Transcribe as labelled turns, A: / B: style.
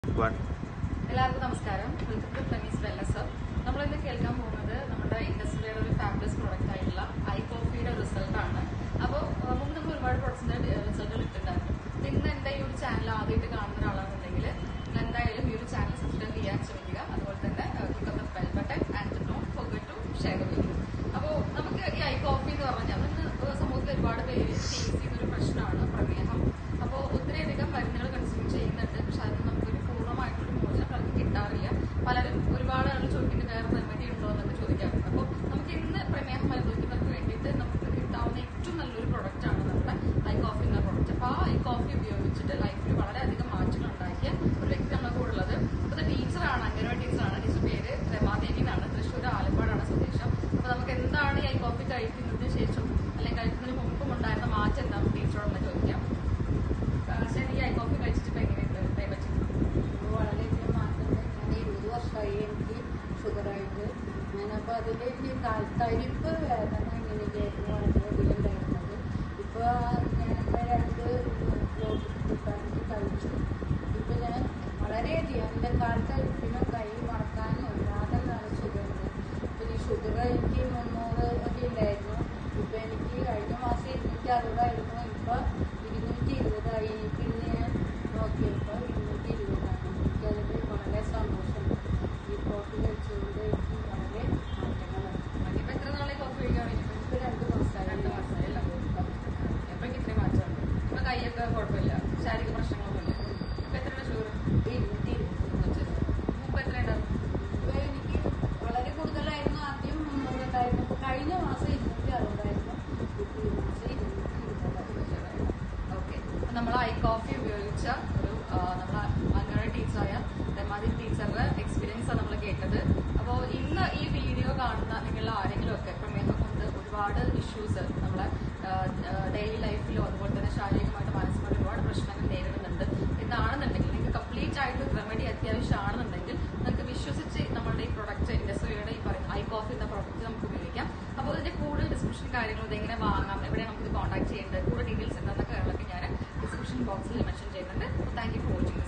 A: One
B: എല്ലാവർക്കും നമസ്കാരം welcome to ഫ്ലെമീസ് വെല്ലസ് നമ്മൾ ഇന്ന് കേൾക്കാൻ പോകുന്നത് നമ്മുടെ ഇൻഡസ്ട്രിയുടെ ഒരു ഫാബ്ലസ് പ്രോഡക്റ്റ് ആയിട്ടുള്ള ഐ കോഫിയുടെ റിസൾട്ട് ആണ് അപ്പോൾ മുമ്പ് നമ്മൾ ഒരുപാട് പ്രോഡക്ട്സിന്റെ റിസൾട്ടുകൾ ഇട്ടിട്ടുണ്ടായിരുന്നു അപ്പൊ ഇന്ന് എന്റെ ഈ ഒരു ചാനൽ ആദ്യമായിട്ട് കാണുന്ന ഒരാളാണെന്നുണ്ടെങ്കിൽ എന്തായാലും ഈ ഒരു ചാനൽ സബ്സ്ക്രൈബ് ചെയ്യാൻ ശ്രമിക്കുക അതുപോലെ തന്നെ click on bell button and not forget to share video അപ്പോൾ നമുക്ക് ഈ ഐ കോഫി എന്ന് പറഞ്ഞാൽ ഇന്ന് സമൂഹത്തിൽ ഒരുപാട് പേര് ഫേസ് ചെയ്യുന്ന ഒരു പ്രശ്നമാണ് പ്രമേഹം അപ്പോൾ ഒത്തിരിയധികം മരുന്നുകൾ കൺസ്യൂം ചെയ്യുന്നുണ്ട് പക്ഷെ അതിന് നമുക്കൊരു പൂർണ്ണമായിട്ടൊരു മോചനം പലർക്കും കിട്ടാറില്ല പലരും ഒരുപാട് ആളുകൾ ചോദിക്കുന്നത് വേറെ റെമഡി ഉണ്ടോ എന്നൊക്കെ ചോദിക്കാറുണ്ട് അപ്പോൾ നമുക്ക് ഇന്ന് പ്രമേഹം അനുഭവിക്കുന്നവർക്ക് വേണ്ടിയിട്ട് നമുക്ക് കിട്ടാവുന്ന ഏറ്റവും നല്ലൊരു പ്രൊഡക്റ്റ് ആണ് നമ്മുടെ ഐ കോഫി എന്ന പ്രൊഡക്റ്റ് അപ്പോൾ ആ ഐ കോഫി ഉപയോഗിച്ചിട്ട് ലൈഫിൽ വളരെയധികം മാറ്റങ്ങൾ ഉണ്ടാക്കിയ ഒരു വ്യക്തി നമ്മുടെ കൂടെ ഉള്ളത് അപ്പോൾ ടീച്ചറാണ് അംഗനവാടി ടീച്ചറാണ് ടീച്ചർ പേര് രമാദേവി എന്നാണ് തൃശ്ശൂർ ആലപ്പാടാണ് സ്വദേശം അപ്പോൾ നമുക്ക് എന്താണ് ഈ ഐ കോഫി കഴിക്കുന്നതിന് ശേഷം അല്ലെങ്കിൽ കഴിക്കുന്നതിന് മുമ്പും ഉണ്ടായിരുന്ന മാറ്റം എന്താണെന്ന് ടീച്ചറോടൊന്ന് ചോദിക്കാം ശരി ഈ ഐ കോഫി കഴിച്ചിട്ട് ഇപ്പൊ എങ്ങനെയുണ്ട് ദയവച്ച്
C: വളരെയധികം മാറ്റമുണ്ട് ഞാൻ ഇരുപത് വർഷമായി എനിക്ക് ഷുഗറായിട്ട് ഞാനപ്പോൾ അതിൽ ഈ തരിപ്പ് വേദന ഇങ്ങനെയൊക്കെയായിരുന്നു വളരെയധികം ഉണ്ടായിരുന്നത് ഇപ്പോൾ ഞാനിപ്പോൾ രണ്ട് ബ്ലോക്ക് കഴിച്ചു ഇപ്പോൾ ഞാൻ വളരെയധികം എൻ്റെ കാൽത്തരിപ്പിനും കൈ മറക്കാനും ഇല്ലാതെ നല്ല സുഖമുണ്ട് പിന്നെ ഈ ഷുഗർ എനിക്ക് മുന്നൂറ് ഒക്കെ ഉണ്ടായിരുന്നു ഇപ്പം എനിക്ക് കഴിഞ്ഞ മാസം ഇരുന്നൂറ്റി അറുപതായിരുന്നു ഇപ്പം ഇരുന്നൂറ്റി ഇരുപതായി പിന്നെ ഞാൻ നോക്കിയപ്പോൾ ഇരുന്നൂറ്റി ഇരുപതാണ് എനിക്കതിൽ വളരെ സന്തോഷമുണ്ട് ഈ കോഫി കഴിച്ചുകൊണ്ട് എനിക്ക് വളരെ മാറ്റങ്ങളുണ്ട്
B: ഇപ്പൊ എത്ര നാളെ കോഫി കഴിക്കാൻ വേണ്ടിയിട്ട്
C: ഇപ്പോൾ രണ്ട് മാസമായി
B: രണ്ട് മാസമായി അല്ലേ? എപ്പൊ എനിക്ക് ഇത്രയും മാറ്റമുണ്ട് ഇപ്പൊ കൈയൊക്കെ കുഴപ്പമില്ല ശാരീരിക പ്രശ്നങ്ങളൊന്നുമില്ല ഇപ്പൊ എത്രയാണ് ഷുഗർ
C: ഇരുന്നൂറ്റി ഇരുപത്
B: മുമ്പ് എത്ര ഉണ്ടാവും
C: ഇപ്പോൾ എനിക്ക് വളരെ കൂടുതലായിരുന്നു ആദ്യം മുന്നൂറ് ഉണ്ടായിരുന്നു ഇപ്പോൾ കഴിഞ്ഞ മാസം ഇരുന്നൂറ്റി അറുപതായിരുന്നു ഇപ്പോൾ ഈ മാസം ഇരുന്നൂറ്റി ഇരുപതായിരുന്നു
B: ഓക്കെ നമ്മൾ ഐ കോഫി ഉപയോഗിച്ച ഒരു ആ, നമ്മളെ അങ്ങനെ ടീച്ചറായ രമാദി ടീച്ചറുടെ എക്സ്പീരിയൻസ് ആണ് നമ്മൾ കേട്ടത് അപ്പോൾ ഇന്ന് ഈ വീഡിയോ കാണുന്ന നിങ്ങൾ ആരെങ്കിലും ഒക്കെ പ്രമേഹം കൊണ്ട് ഒരുപാട് ഇഷ്യൂസ് നമ്മളെ ഡെയിലി ലൈഫിലോ അതുപോലെ തന്നെ ശാരീരികമായിട്ട് മാനസികമായിട്ട് ഒരുപാട് പ്രശ്നങ്ങൾ നേരിടുന്നുണ്ട് എന്നാണെന്നുണ്ടെങ്കിൽ നിങ്ങൾക്ക് കംപ്ലീറ്റ് ആയിട്ട് റെമഡി അത്യാവശ്യമാണെന്നുണ്ടെങ്കിൽ നിങ്ങൾക്ക് വിശ്വസിച്ച് നമ്മളുടെ ഈ പ്രൊഡക്റ്റ് ഇൻഡസ്ട്രിയുടെ ഈ പറയുന്ന ഐ കോഫി എന്ന പ്രൊഡക്റ്റ് നമുക്ക് ഉപയോഗിക്കാം അപ്പോൾ ഇതിന്റെ കൂടുതൽ ഡിസ്ക്രിപ്ഷൻ കാര്യങ്ങൾ ഇതെങ്ങനെ വാങ്ങാം എവിടെ നമുക്ക് ഇത് കോൺടാക്ട് ചെയ്യേണ്ടത് കൂടുതൽ ഡീറ്റെയിൽസ് എന്താണെന്നൊക്കെ കാര്യങ്ങളൊക്കെ ഞാൻ ഡിസ്ക്രിപ്ഷൻ ബോക്സിൽ മെൻഷൻ ചെയ്യുന്നുണ്ട് അപ്പോൾ താങ്ക് യു ഫോർ വാച്ചിങ്